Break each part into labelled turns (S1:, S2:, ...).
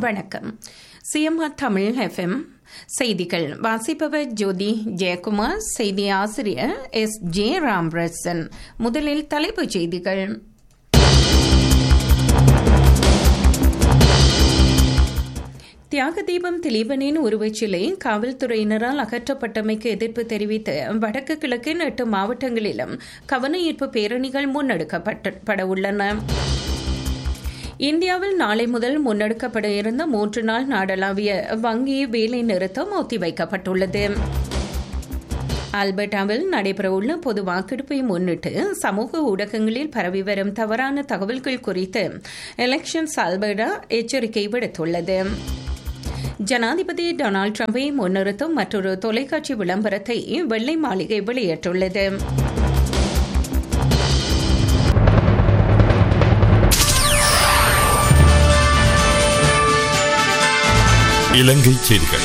S1: வணக்கம் CMR Tamil FM செய்திகள் வாசிப்பவர் ஜோதி ஜெயக்குமார் செய்தி ஆசிரியர் எஸ் ஜே ராம்ரசன் முதலில் தலைப்புச் செய்திகள் தியாக தீபம் திலீபனின் உருவச்சிலை காவல்துறையினரால் அகற்றப்பட்டமைக்கு எதிர்ப்பு தெரிவித்து வடக்கு கிழக்கின் எட்டு மாவட்டங்களிலும் கவன ஈர்ப்பு பேரணிகள் முன்னெடுக்கப்பட உள்ளன இந்தியாவில் நாளை முதல் முன்னெடுக்கப்பட இருந்த மூன்று நாள் நாடளாவிய வங்கி வேலை நிறுத்தம் ஒத்திவைக்கப்பட்டுள்ளது ஆல்பர்டாவில் நடைபெறவுள்ள பொது வாக்கெடுப்பை முன்னிட்டு சமூக ஊடகங்களில் பரவி வரும் தவறான தகவல்கள் குறித்து எலெக்ஷன்ஸ் ஆல்பர்டா எச்சரிக்கை விடுத்துள்ளது ஜனாதிபதி டொனால்டு டிரம்பை முன்னிறுத்தும் மற்றொரு தொலைக்காட்சி விளம்பரத்தை வெள்ளை மாளிகை வெளியிட்டுள்ளது
S2: இலங்கை செய்திகள்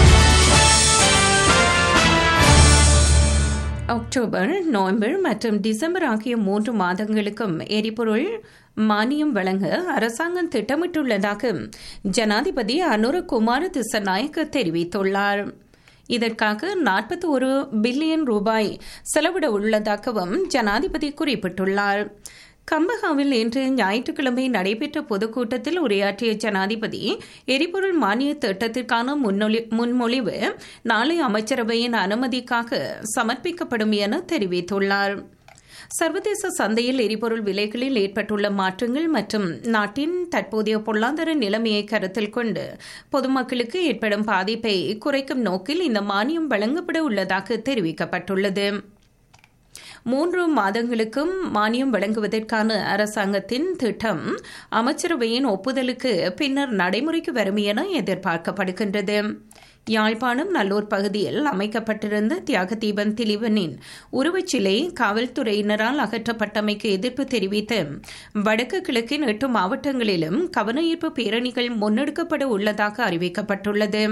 S1: அக்டோபர் நவம்பர் மற்றும் டிசம்பர் ஆகிய மூன்று மாதங்களுக்கும் எரிபொருள் மானியம் வழங்க அரசாங்கம் திட்டமிட்டுள்ளதாக ஜனாதிபதி அனுரகுமார் திசநாயக்க தெரிவித்துள்ளார் இதற்காக நாற்பத்தி ஒரு பில்லியன் ரூபாய் செலவிட உள்ளதாகவும் ஜனாதிபதி குறிப்பிட்டுள்ளார் கம்பஹாவில் இன்று ஞாயிற்றுக்கிழமை நடைபெற்ற பொதுக்கூட்டத்தில் உரையாற்றிய ஜனாதிபதி எரிபொருள் மானிய திட்டத்திற்கான முன்மொழிவு நாளை அமைச்சரவையின் அனுமதிக்காக சமர்ப்பிக்கப்படும் என தெரிவித்துள்ளார் சர்வதேச சந்தையில் எரிபொருள் விலைகளில் ஏற்பட்டுள்ள மாற்றங்கள் மற்றும் நாட்டின் தற்போதைய பொருளாதார நிலைமையை கருத்தில் கொண்டு பொதுமக்களுக்கு ஏற்படும் பாதிப்பை குறைக்கும் நோக்கில் இந்த மானியம் வழங்கப்பட உள்ளதாக தெரிவிக்கப்பட்டுள்ளது மூன்று மாதங்களுக்கும் மானியம் வழங்குவதற்கான அரசாங்கத்தின் திட்டம் அமைச்சரவையின் ஒப்புதலுக்கு பின்னர் நடைமுறைக்கு வரும் என எதிர்பார்க்கப்படுகின்றது யாழ்ப்பாணம் நல்லூர் பகுதியில் அமைக்கப்பட்டிருந்த தியாக தீபன் திலீபனின் உருவச்சிலை காவல்துறையினரால் அகற்றப்பட்டமைக்கு எதிர்ப்பு தெரிவித்து வடக்கு கிழக்கின் எட்டு மாவட்டங்களிலும் கவன ஈர்ப்பு பேரணிகள் முன்னெடுக்கப்பட உள்ளதாக அறிவிக்கப்பட்டுள்ளது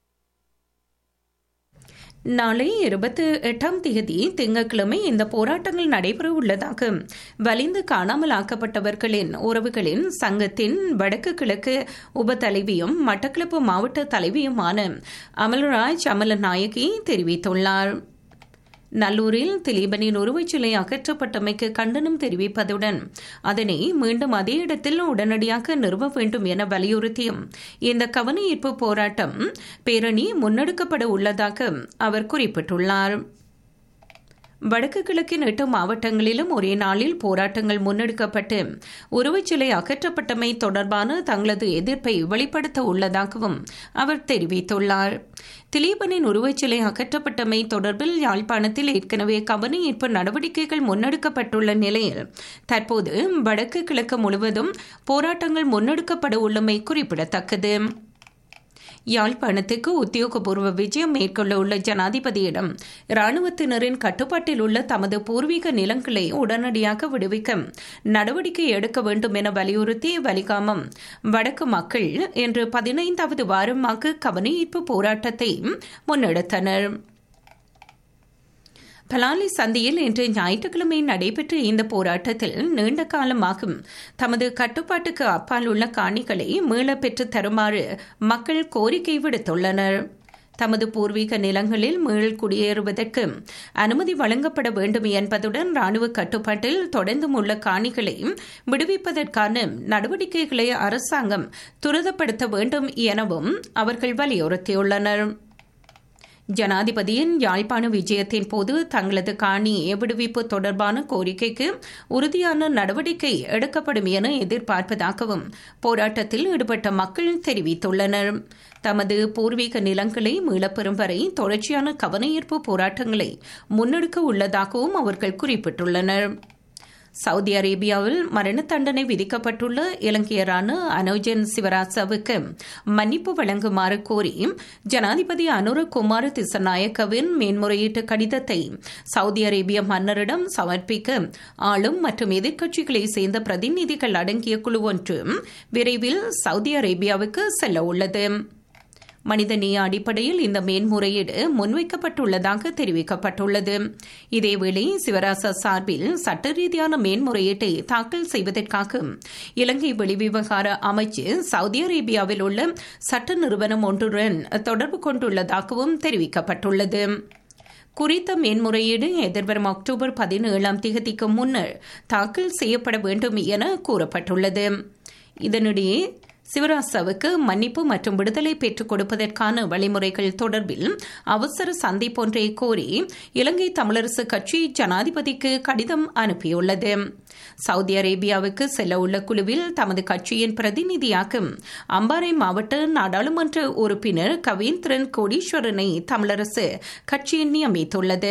S1: நாளை இருபத்தி எட்டாம் தேதி திங்கட்கிழமை இந்த போராட்டங்கள் நடைபெற உள்ளதாக வலிந்து காணாமல் ஆக்கப்பட்டவர்களின் உறவுகளின் சங்கத்தின் வடக்கு கிழக்கு உப தலைவியும் மட்டக்களப்பு மாவட்ட தலைவியுமான அமல்ராஜ் அமலநாயகி தெரிவித்துள்ளார் நல்லூரில் திலீபனின் உருவச்சிலை அகற்றப்பட்டமைக்கு கண்டனம் தெரிவிப்பதுடன் அதனை மீண்டும் அதே இடத்தில் உடனடியாக நிறுவ வேண்டும் என வலியுறுத்தியும் இந்த கவன ஈர்ப்பு போராட்டம் பேரணி முன்னெடுக்கப்பட உள்ளதாக அவர் குறிப்பிட்டுள்ளார் வடக்கு கிழக்கின் எட்டு மாவட்டங்களிலும் ஒரே நாளில் போராட்டங்கள் முன்னெடுக்கப்பட்டு உருவச்சிலை அகற்றப்பட்டமை தொடர்பான தங்களது எதிர்ப்பை வெளிப்படுத்த உள்ளதாகவும் அவர் தெரிவித்துள்ளார் திலீபனின் உருவச்சிலை அகற்றப்பட்டமை தொடர்பில் யாழ்ப்பாணத்தில் ஏற்கனவே கவன ஈர்ப்பு நடவடிக்கைகள் முன்னெடுக்கப்பட்டுள்ள நிலையில் தற்போது வடக்கு கிழக்கு முழுவதும் போராட்டங்கள் முன்னெடுக்கப்பட உள்ளமை குறிப்பிடத்தக்கது யாழ்ப்பாணத்துக்கு உத்தியோகபூர்வ விஜயம் மேற்கொள்ள உள்ள ஜனாதிபதியிடம் இராணுவத்தினரின் கட்டுப்பாட்டில் உள்ள தமது பூர்வீக நிலங்களை உடனடியாக விடுவிக்க நடவடிக்கை எடுக்க வேண்டும் என வலியுறுத்தி வலிகாமம் வடக்கு மக்கள் இன்று பதினைந்தாவது வாரமாக கவனஈர்ப்பு போராட்டத்தை முன்னெடுத்தனர் பலாலி சந்தியில் இன்று ஞாயிற்றுக்கிழமை நடைபெற்ற இந்த போராட்டத்தில் நீண்ட காலமாகும் தமது கட்டுப்பாட்டுக்கு அப்பால் உள்ள காணிகளை மீள பெற்று தருமாறு மக்கள் கோரிக்கை விடுத்துள்ளனர் தமது பூர்வீக நிலங்களில் மீள் குடியேறுவதற்கு அனுமதி வழங்கப்பட வேண்டும் என்பதுடன் ராணுவ கட்டுப்பாட்டில் தொடர்ந்தும் உள்ள காணிகளை விடுவிப்பதற்கான நடவடிக்கைகளை அரசாங்கம் துரிதப்படுத்த வேண்டும் எனவும் அவர்கள் வலியுறுத்தியுள்ளனர் ஜனாதிபதியின் யாழ்ப்பாண விஜயத்தின் போது தங்களது காணி விடுவிப்பு தொடர்பான கோரிக்கைக்கு உறுதியான நடவடிக்கை எடுக்கப்படும் என எதிர்பார்ப்பதாகவும் போராட்டத்தில் ஈடுபட்ட மக்கள் தெரிவித்துள்ளனர் தமது பூர்வீக நிலங்களை மீளப்பெறும் வரை தொடர்ச்சியான கவனஈர்ப்பு போராட்டங்களை முன்னெடுக்க உள்ளதாகவும் அவர்கள் குறிப்பிட்டுள்ளனர் சவுதி அரேபியாவில் மரண தண்டனை விதிக்கப்பட்டுள்ள இலங்கையரான அனோஜன் சிவராசாவுக்கு மன்னிப்பு வழங்குமாறு கோரி ஜனாதிபதி அனுரகுமார் திசநாயக்கவின் மேன்முறையீட்டு கடிதத்தை சவுதி அரேபிய மன்னரிடம் சமர்ப்பிக்க ஆளும் மற்றும் எதிர்க்கட்சிகளை சேர்ந்த பிரதிநிதிகள் அடங்கிய குழு ஒன்று விரைவில் சவுதி அரேபியாவுக்கு செல்ல உள்ளது மனிதநேய அடிப்படையில் இந்த மேன்முறையீடு முன்வைக்கப்பட்டுள்ளதாக தெரிவிக்கப்பட்டுள்ளது இதேவேளை சிவராசா சார்பில் சட்ட ரீதியான மேன்முறையீட்டை தாக்கல் செய்வதற்காக இலங்கை வெளிவிவகார அமைச்சு சவுதி அரேபியாவில் உள்ள சட்ட நிறுவனம் ஒன்றுடன் தொடர்பு கொண்டுள்ளதாகவும் தெரிவிக்கப்பட்டுள்ளது குறித்த மேன்முறையீடு எதிர்வரும் அக்டோபர் பதினேழாம் தேதிக்கு முன்னர் தாக்கல் செய்யப்பட வேண்டும் என கூறப்பட்டுள்ளது இதனிடையே சிவராசாவுக்கு மன்னிப்பு மற்றும் விடுதலை பெற்றுக் கொடுப்பதற்கான வழிமுறைகள் தொடர்பில் அவசர சந்திப்பொன்றை கோரி இலங்கை தமிழரசு கட்சி ஜனாதிபதிக்கு கடிதம் அனுப்பியுள்ளது சவுதி அரேபியாவுக்கு செல்ல உள்ள குழுவில் தமது கட்சியின் பிரதிநிதியாக அம்பாறை மாவட்ட நாடாளுமன்ற உறுப்பினர் கவீந்திரன் கோடீஸ்வரனை தமிழரசு கட்சி நியமித்துள்ளது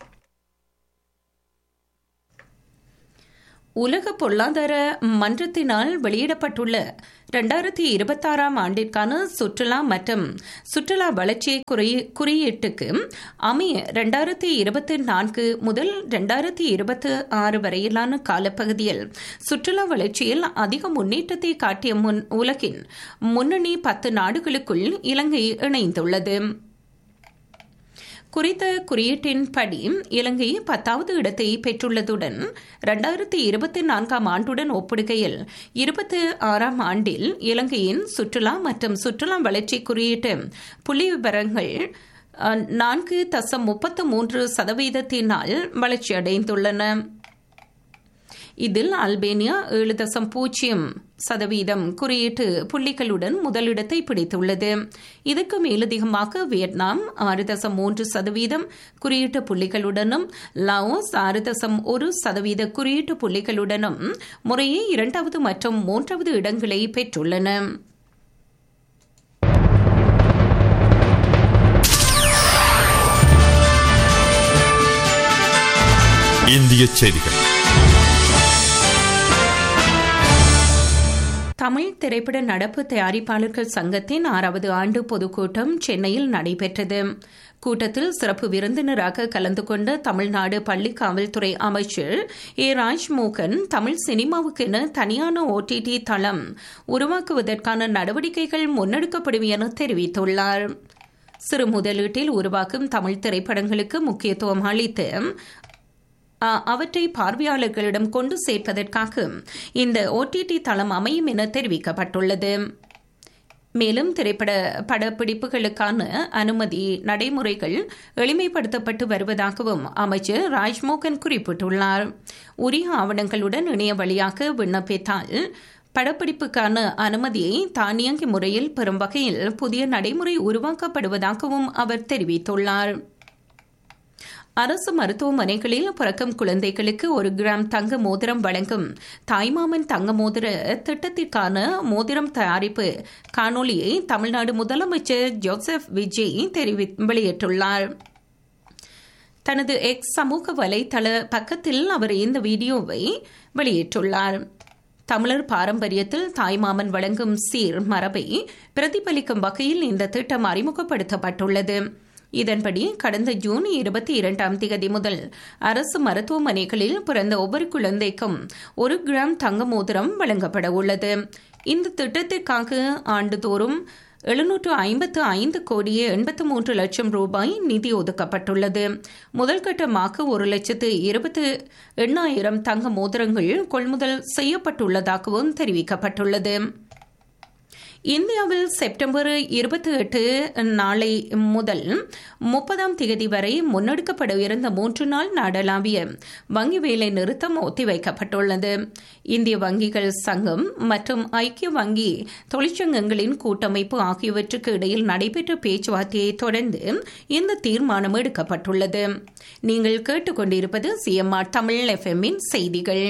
S1: உலக பொருளாதார மன்றத்தினால் வெளியிடப்பட்டுள்ள இரண்டாயிரத்தி இருபத்தாறாம் ஆண்டிற்கான சுற்றுலா மற்றும் சுற்றுலா வளர்ச்சி குறியீட்டுக்கு அமைய இரண்டாயிரத்தி இருபத்தி நான்கு முதல் இரண்டாயிரத்தி இருபத்தி ஆறு வரையிலான காலப்பகுதியில் சுற்றுலா வளர்ச்சியில் அதிக முன்னேற்றத்தை காட்டிய முன் உலகின் முன்னணி பத்து நாடுகளுக்குள் இலங்கை இணைந்துள்ளது குறித்த குறியீட்டின்படி இலங்கை பத்தாவது இடத்தை பெற்றுள்ளதுடன் இரண்டாயிரத்தி இருபத்தி நான்காம் ஆண்டுடன் ஒப்பிடுகையில் இருபத்தி ஆறாம் ஆண்டில் இலங்கையின் சுற்றுலா மற்றும் சுற்றுலா வளர்ச்சி குறியீட்டு புள்ளி விவரங்கள் நான்கு தசம் முப்பத்து மூன்று சதவீதத்தினால் வளர்ச்சியடைந்துள்ளன இதில் அல்பேனியா ஏழு தசம் பூஜ்ஜியம் சதவீதம் குறியீட்டு புள்ளிகளுடன் முதலிடத்தை பிடித்துள்ளது இதற்கு மேலதிகமாக வியட்நாம் ஆறு தசம் மூன்று சதவீதம் குறியீட்டு புள்ளிகளுடனும் லாவோஸ் ஆறு தசம் ஒரு சதவீத குறியீட்டு புள்ளிகளுடனும் முறையே இரண்டாவது மற்றும் மூன்றாவது இடங்களை பெற்றுள்ளன
S2: இந்திய செய்திகள்
S1: தமிழ் திரைப்பட நடப்பு தயாரிப்பாளர்கள் சங்கத்தின் ஆறாவது ஆண்டு பொதுக்கூட்டம் சென்னையில் நடைபெற்றது கூட்டத்தில் சிறப்பு விருந்தினராக கலந்து கொண்ட தமிழ்நாடு பள்ளி காவல்துறை அமைச்சர் ஏ ராஜ்மோகன் தமிழ் சினிமாவுக்கென தனியான ஓடிடி தளம் உருவாக்குவதற்கான நடவடிக்கைகள் முன்னெடுக்கப்படும் என தெரிவித்துள்ளார் சிறு முதலீட்டில் உருவாக்கும் தமிழ் திரைப்படங்களுக்கு முக்கியத்துவம் அளித்து அவற்றை பார்வையாளர்களிடம் கொண்டு சேர்ப்பதற்காக இந்த ஓடிடி தளம் அமையும் என தெரிவிக்கப்பட்டுள்ளது மேலும் திரைப்பட படப்பிடிப்புகளுக்கான அனுமதி நடைமுறைகள் எளிமைப்படுத்தப்பட்டு வருவதாகவும் அமைச்சர் ராஜ்மோகன் குறிப்பிட்டுள்ளார் உரிய ஆவணங்களுடன் இணைய வழியாக விண்ணப்பித்தால் படப்பிடிப்புக்கான அனுமதியை தானியங்கி முறையில் பெறும் வகையில் புதிய நடைமுறை உருவாக்கப்படுவதாகவும் அவர் தெரிவித்துள்ளார் அரசு மருத்துவமனைகளில் பிறக்கும் குழந்தைகளுக்கு ஒரு கிராம் தங்க மோதிரம் வழங்கும் தாய்மாமன் தங்க மோதிர திட்டத்திற்கான மோதிரம் தயாரிப்பு காணொலியை தமிழ்நாடு முதலமைச்சர் ஜோசப் விஜய் தெரிவி வெளியிட்டுள்ளார் தனது எக்ஸ் சமூக வலைதள பக்கத்தில் அவர் இந்த வீடியோவை வெளியிட்டுள்ளார் தமிழர் பாரம்பரியத்தில் தாய்மாமன் வழங்கும் சீர் மரபை பிரதிபலிக்கும் வகையில் இந்த திட்டம் அறிமுகப்படுத்தப்பட்டுள்ளது இதன்படி கடந்த ஜூன் இருபத்தி இரண்டாம் தேதி முதல் அரசு மருத்துவமனைகளில் பிறந்த ஒவ்வொரு குழந்தைக்கும் ஒரு கிராம் தங்க மோதிரம் வழங்கப்பட உள்ளது இந்த திட்டத்திற்காக ஆண்டுதோறும் எழுநூற்று ஐம்பத்து ஐந்து கோடியே எண்பத்து மூன்று லட்சம் ரூபாய் நிதி ஒதுக்கப்பட்டுள்ளது முதல் கட்டமாக ஒரு லட்சத்து இருபத்து எண்ணாயிரம் தங்க மோதிரங்கள் கொள்முதல் செய்யப்பட்டுள்ளதாகவும் தெரிவிக்கப்பட்டுள்ளது இந்தியாவில் செப்டம்பர் இருபத்தி எட்டு நாளை முதல் முப்பதாம் தேதி வரை முன்னெடுக்கப்பட இருந்த மூன்று நாள் நாடளாவிய வங்கி வேலை நிறுத்தம் ஒத்திவைக்கப்பட்டுள்ளது இந்திய வங்கிகள் சங்கம் மற்றும் ஐக்கிய வங்கி தொழிற்சங்கங்களின் கூட்டமைப்பு ஆகியவற்றுக்கு இடையில் நடைபெற்ற பேச்சுவார்த்தையை தொடர்ந்து இந்த தீர்மானம் எடுக்கப்பட்டுள்ளது நீங்கள் கேட்டுக்கொண்டிருப்பது சிஎம்ஆர் தமிழ் எஃப்எம்மின் செய்திகள்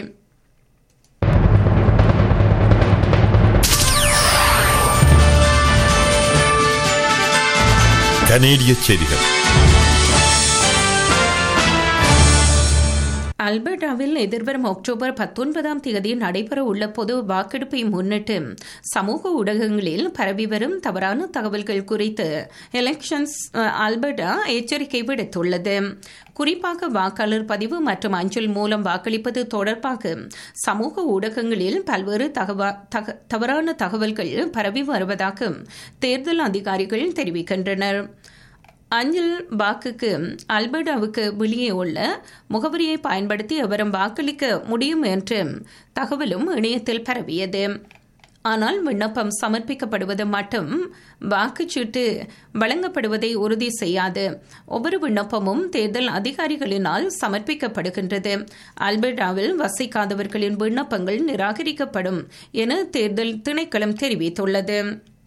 S2: கனேடிய செய்திகள்
S1: அல்பர்டாவில் எதிர்வரும் அக்டோபர் பத்தொன்பதாம் தேதி நடைபெற உள்ள பொது வாக்கெடுப்பை முன்னிட்டு சமூக ஊடகங்களில் பரவி வரும் தவறான தகவல்கள் குறித்து எலெக்ஷன்ஸ் அல்பர்டா எச்சரிக்கை விடுத்துள்ளது குறிப்பாக வாக்காளர் பதிவு மற்றும் அஞ்சல் மூலம் வாக்களிப்பது தொடர்பாக சமூக ஊடகங்களில் பல்வேறு தவறான தகவல்கள் பரவி வருவதாக தேர்தல் அதிகாரிகள் தெரிவிக்கின்றனர் அஞ்சல் வாக்குக்கு அல்பர்டாவுக்கு வெளியே உள்ள முகவரியை பயன்படுத்தி எவரும் வாக்களிக்க முடியும் என்ற தகவலும் இணையத்தில் பரவியது ஆனால் விண்ணப்பம் சமர்ப்பிக்கப்படுவது மட்டும் வாக்குச்சீட்டு வழங்கப்படுவதை உறுதி செய்யாது ஒவ்வொரு விண்ணப்பமும் தேர்தல் அதிகாரிகளினால் சமர்ப்பிக்கப்படுகின்றது அல்பர்டாவில் வசிக்காதவர்களின் விண்ணப்பங்கள் நிராகரிக்கப்படும் என தேர்தல் திணைக்களம் தெரிவித்துள்ளது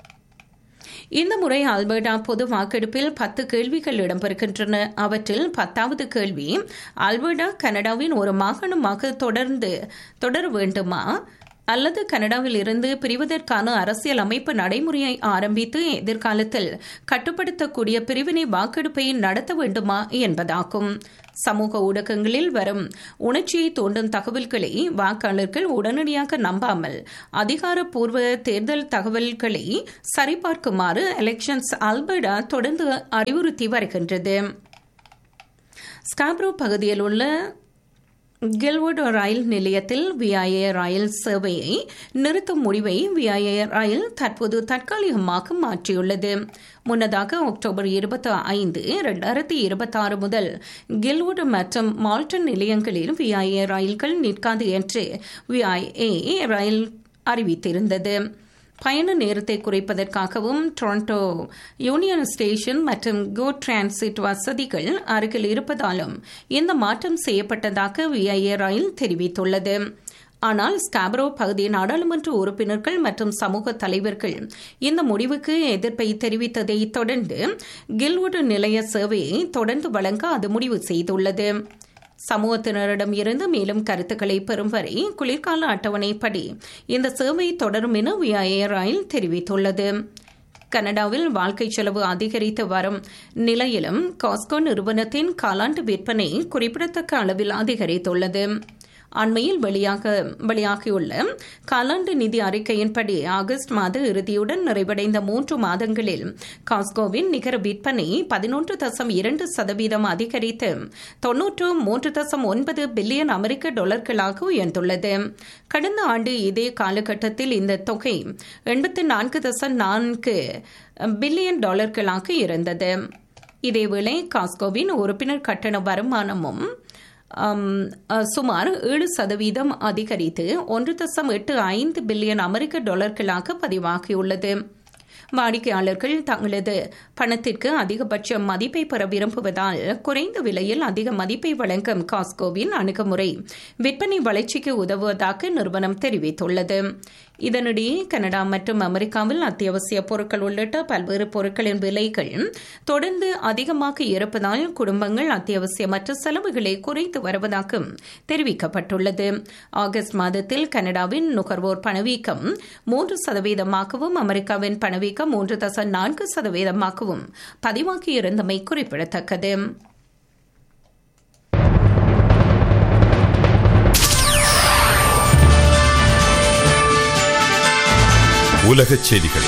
S1: இந்த முறை அல்பர்டா பொது வாக்கெடுப்பில் பத்து கேள்விகள் இடம்பெறுகின்றன அவற்றில் பத்தாவது கேள்வி அல்பர்டா கனடாவின் ஒரு மாகாணமாக தொடர்ந்து தொடர வேண்டுமா அல்லது கனடாவில் இருந்து பிரிவதற்கான அரசியல் அமைப்பு நடைமுறையை ஆரம்பித்து எதிர்காலத்தில் கட்டுப்படுத்தக்கூடிய பிரிவினை வாக்கெடுப்பை நடத்த வேண்டுமா என்பதாகும் சமூக ஊடகங்களில் வரும் உணர்ச்சியை தூண்டும் தகவல்களை வாக்காளர்கள் உடனடியாக நம்பாமல் அதிகாரப்பூர்வ தேர்தல் தகவல்களை சரிபார்க்குமாறு எலெக்ஷன்ஸ் அல்பர்டா தொடர்ந்து அறிவுறுத்தி வருகின்றது ஸ்காப்ரோ பகுதியில் உள்ள கில்வுட் ரயில் நிலையத்தில் விஐஏ ரயில் சேவையை நிறுத்தும் முடிவை விஐஏ ரயில் தற்போது தற்காலிகமாக மாற்றியுள்ளது முன்னதாக அக்டோபர் இருபத்தி ஐந்து இரண்டாயிரத்தி இருபத்தி ஆறு முதல் கில்வுட் மற்றும் மால்டன் நிலையங்களில் விஐஏ ரயில்கள் நிற்காது என்று விஐஏ ரயில் அறிவித்திருந்தது பயண நேரத்தை குறைப்பதற்காகவும் டொரண்டோ யூனியன் ஸ்டேஷன் மற்றும் கோ டிரான்சிட் வசதிகள் அருகில் இருப்பதாலும் இந்த மாற்றம் செய்யப்பட்டதாக விஐஏ ரயில் தெரிவித்துள்ளது ஆனால் ஸ்காபரோ பகுதி நாடாளுமன்ற உறுப்பினர்கள் மற்றும் சமூக தலைவர்கள் இந்த முடிவுக்கு எதிர்ப்பை தெரிவித்ததை தொடர்ந்து கில்வுட் நிலைய சேவையை தொடர்ந்து வழங்க அது முடிவு செய்துள்ளது சமூகத்தினரிடம் இருந்து மேலும் கருத்துக்களை பெறும் வரை குளிர்கால அட்டவணைப்படி இந்த சேவை தொடரும் என விஐஏ ரயில் தெரிவித்துள்ளது கனடாவில் வாழ்க்கை செலவு அதிகரித்து வரும் நிலையிலும் காஸ்கோ நிறுவனத்தின் காலாண்டு விற்பனை குறிப்பிடத்தக்க அளவில் அதிகரித்துள்ளது அண்மையில் வெளியாக வெளியாகியுள்ள காலாண்டு நிதி அறிக்கையின்படி ஆகஸ்ட் மாத இறுதியுடன் நிறைவடைந்த மூன்று மாதங்களில் காஸ்கோவின் நிகர விற்பனை பதினொன்று தசம் இரண்டு சதவீதம் அதிகரித்து தொன்னூற்று மூன்று தசம் ஒன்பது பில்லியன் அமெரிக்க டாலர்களாக உயர்ந்துள்ளது கடந்த ஆண்டு இதே காலகட்டத்தில் இந்த தொகை எண்பத்தி நான்கு தசம் நான்கு பில்லியன் டாலர்களாக இருந்தது இதேவேளை காஸ்கோவின் உறுப்பினர் கட்டண வருமானமும் சுமார் ஏழு சதவீதம் அதிகரித்து ஒன்று தசம் எட்டு ஐந்து பில்லியன் அமெரிக்க டாலர்களாக பதிவாகியுள்ளது வாடிக்கையாளர்கள் தங்களது பணத்திற்கு அதிகபட்ச மதிப்பை பெற விரும்புவதால் குறைந்த விலையில் அதிக மதிப்பை வழங்கும் காஸ்கோவின் அணுகுமுறை விற்பனை வளர்ச்சிக்கு உதவுவதாக நிறுவனம் தெரிவித்துள்ளது இதனிடையே கனடா மற்றும் அமெரிக்காவில் அத்தியாவசிய பொருட்கள் உள்ளிட்ட பல்வேறு பொருட்களின் விலைகள் தொடர்ந்து அதிகமாக இருப்பதால் குடும்பங்கள் அத்தியாவசியமற்ற செலவுகளை குறைத்து வருவதாக தெரிவிக்கப்பட்டுள்ளது ஆகஸ்ட் மாதத்தில் கனடாவின் நுகர்வோர் பணவீக்கம் மூன்று சதவீதமாகவும் அமெரிக்காவின் பணவீக்கம் மூன்று தசம் நான்கு சதவீதமாகவும் பதிவாகியிருந்தமை குறிப்பிடத்தக்கது
S2: உலகச் செய்திகள்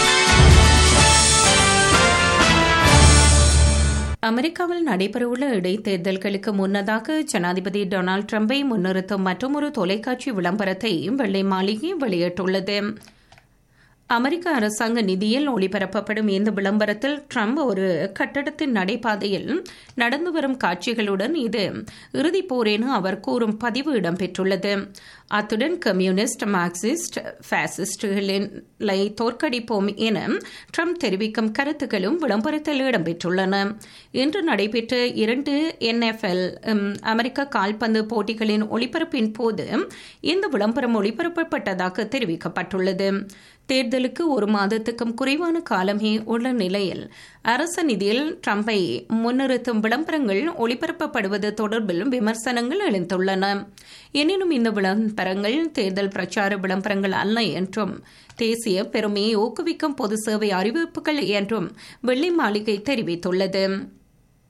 S1: அமெரிக்காவில் நடைபெறவுள்ள இடைத்தேர்தல்களுக்கு முன்னதாக ஜனாதிபதி டொனால்டு டிரம்பை முன்னிறுத்தும் மற்றொரு தொலைக்காட்சி விளம்பரத்தை வெள்ளை மாளிகை வெளியிட்டுள்ளது அமெரிக்க அரசாங்க நிதியில் ஒளிபரப்பப்படும் இந்த விளம்பரத்தில் ட்ரம்ப் ஒரு கட்டடத்தின் நடைபாதையில் நடந்து வரும் காட்சிகளுடன் இது இறுதிப் போர் என அவர் கூறும் பதிவு இடம்பெற்றுள்ளது அத்துடன் கம்யூனிஸ்ட் மார்க்சிஸ்ட் பாசிஸ்டுகளை தோற்கடிப்போம் என ட்ரம்ப் தெரிவிக்கும் கருத்துக்களும் விளம்பரத்தில் இடம்பெற்றுள்ளன இன்று நடைபெற்ற இரண்டு என்எஃப்எல் அமெரிக்க கால்பந்து போட்டிகளின் ஒளிபரப்பின் போது இந்த விளம்பரம் ஒளிபரப்பப்பட்டதாக தெரிவிக்கப்பட்டுள்ளது தேர்தலுக்கு ஒரு மாதத்துக்கும் குறைவான காலமே உள்ள நிலையில் அரச நிதியில் ட்ரம்பை முன்னிறுத்தும் விளம்பரங்கள் ஒளிபரப்பப்படுவது தொடர்பில் விமர்சனங்கள் எழுந்துள்ளன எனினும் இந்த விளம்பரங்கள் தேர்தல் பிரச்சார விளம்பரங்கள் அல்ல என்றும் தேசிய பெருமையை ஊக்குவிக்கும் பொது சேவை அறிவிப்புகள் என்றும் வெள்ளை மாளிகை தெரிவித்துள்ளது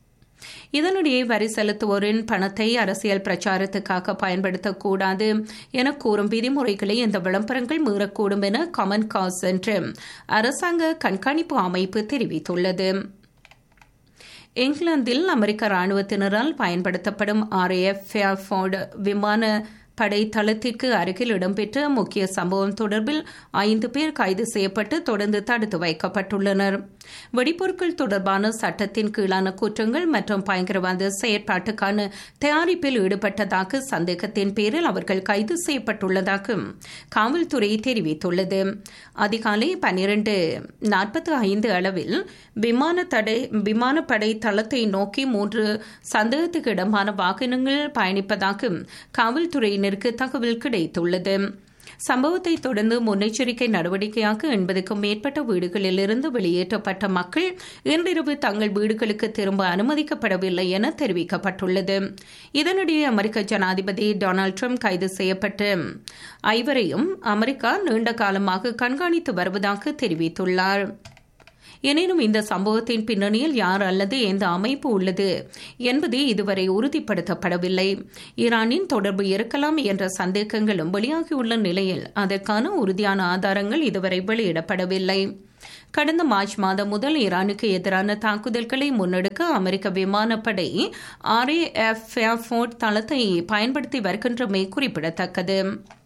S1: இதனிடையே வரி செலுத்துவோரின் பணத்தை அரசியல் பிரச்சாரத்துக்காக பயன்படுத்தக்கூடாது என கூறும் விதிமுறைகளை இந்த விளம்பரங்கள் மீறக்கூடும் என காமன் காஸ் என்று அரசாங்க கண்காணிப்பு அமைப்பு தெரிவித்துள்ளது இங்கிலாந்தில் அமெரிக்க ராணுவத்தினரால் பயன்படுத்தப்படும் ஆர்ஏஎஃப் ஃபேர்ஃபோர்டு விமான படை தளத்திற்கு அருகில் இடம்பெற்ற முக்கிய சம்பவம் தொடர்பில் ஐந்து பேர் கைது செய்யப்பட்டு தொடர்ந்து தடுத்து வைக்கப்பட்டுள்ளனர் வெடிப்பொருட்கள் தொடர்பான சட்டத்தின் கீழான குற்றங்கள் மற்றும் பயங்கரவாத செயற்பாட்டுக்கான தயாரிப்பில் ஈடுபட்டதாக சந்தேகத்தின் பேரில் அவர்கள் கைது செய்யப்பட்டுள்ளதாக காவல்துறை தெரிவித்துள்ளது அதிகாலை பன்னிரண்டு நாற்பத்தி ஐந்து அளவில் விமான தடை விமானப்படை தளத்தை நோக்கி மூன்று சந்தேகத்துக்கு இடமான வாகனங்கள் பயணிப்பதாக காவல்துறையினருக்கு தகவல் கிடைத்துள்ளது சம்பவத்தை தொடர்ந்து முன்னெச்சரிக்கை நடவடிக்கையாக எண்பதுக்கும் மேற்பட்ட வீடுகளிலிருந்து வெளியேற்றப்பட்ட மக்கள் இன்றிரவு தங்கள் வீடுகளுக்கு திரும்ப அனுமதிக்கப்படவில்லை என தெரிவிக்கப்பட்டுள்ளது இதனிடையே அமெரிக்க ஜனாதிபதி டொனால்டு ட்ரம்ப் கைது செய்யப்பட்ட ஐவரையும் அமெரிக்கா நீண்ட காலமாக கண்காணித்து வருவதாக தெரிவித்துள்ளார் எனினும் இந்த சம்பவத்தின் பின்னணியில் யார் அல்லது எந்த அமைப்பு உள்ளது என்பது இதுவரை உறுதிப்படுத்தப்படவில்லை ஈரானின் தொடர்பு இருக்கலாம் என்ற சந்தேகங்களும் வெளியாகியுள்ள நிலையில் அதற்கான உறுதியான ஆதாரங்கள் இதுவரை வெளியிடப்படவில்லை கடந்த மார்ச் மாதம் முதல் ஈரானுக்கு எதிரான தாக்குதல்களை முன்னெடுக்க அமெரிக்க விமானப்படை ஆர்ஏஎஃப் ஃபேர்ஃபோர்ட் தளத்தை பயன்படுத்தி வருகின்றமை குறிப்பிடத்தக்கது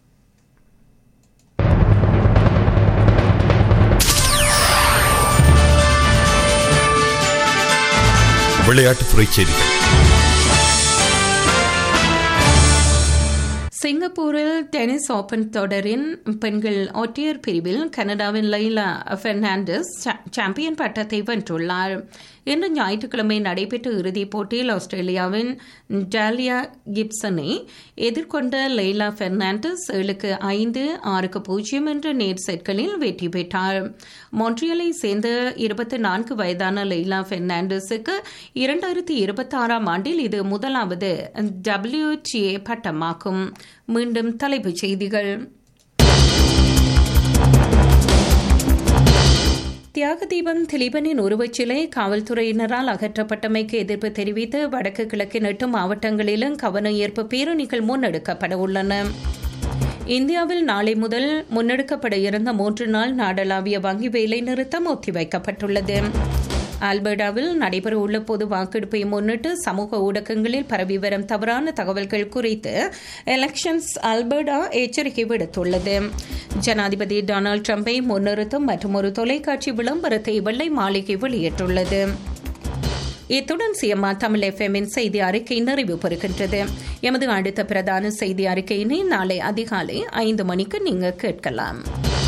S2: விளையாட்டுத்துறை செய்திகள்
S1: சிங்கப்பூரில் டென்னிஸ் ஓபன் தொடரின் பெண்கள் ஒற்றையர் பிரிவில் கனடாவின் லைலா பெர்னாண்டஸ் சாம்பியன் பட்டத்தை வென்றுள்ளார் இன்று ஞாயிற்றுக்கிழமை நடைபெற்ற இறுதிப் போட்டியில் ஆஸ்திரேலியாவின் டாலியா கிப்சனை எதிர்கொண்ட லெய்லா பெர்னாண்டஸ் ஏழுக்கு ஐந்து ஆறுக்கு பூஜ்ஜியம் என்ற நேர் செட்களில் வெற்றி பெற்றார் மொன்ட்ரியலை சேர்ந்த இருபத்தி நான்கு வயதான லெய்லா பெர்னாண்டஸுக்கு இரண்டாயிரத்தி இருபத்தி ஆறாம் ஆண்டில் இது முதலாவது டபிள்யூடிஏ பட்டமாகும் மீண்டும் தலைப்புச் செய்திகள் தியாக தீபம் திலீபனின் உருவச்சிலை காவல்துறையினரால் அகற்றப்பட்டமைக்கு எதிர்ப்பு தெரிவித்து வடக்கு கிழக்கின் எட்டு மாவட்டங்களிலும் கவன ஈர்ப்பு பேரணிகள் முன்னெடுக்கப்பட உள்ளன இந்தியாவில் நாளை முதல் முன்னெடுக்கப்பட இருந்த மூன்று நாள் நாடளாவிய வங்கி வேலை நிறுத்தம் ஒத்திவைக்கப்பட்டுள்ளது ஆல்பர்டாவில் நடைபெறவுள்ள பொது வாக்கெடுப்பை முன்னிட்டு சமூக ஊடகங்களில் பரவி வரும் தவறான தகவல்கள் குறித்து எலெக்ஷன்ஸ் ஆல்பர்டா எச்சரிக்கை விடுத்துள்ளது ஜனாதிபதி டொனால்டு டிரம்பை முன்னிறுத்தும் மற்றும் ஒரு தொலைக்காட்சி விளம்பரத்தை வெள்ளை மாளிகை வெளியிட்டுள்ளது இத்துடன் சிஎம்ஆ தமிழ் எஃப்எம்மின் செய்தி அறிக்கை நிறைவு பெறுகின்றது எமது அடுத்த பிரதான செய்தி அறிக்கையினை நாளை அதிகாலை ஐந்து மணிக்கு நீங்க கேட்கலாம்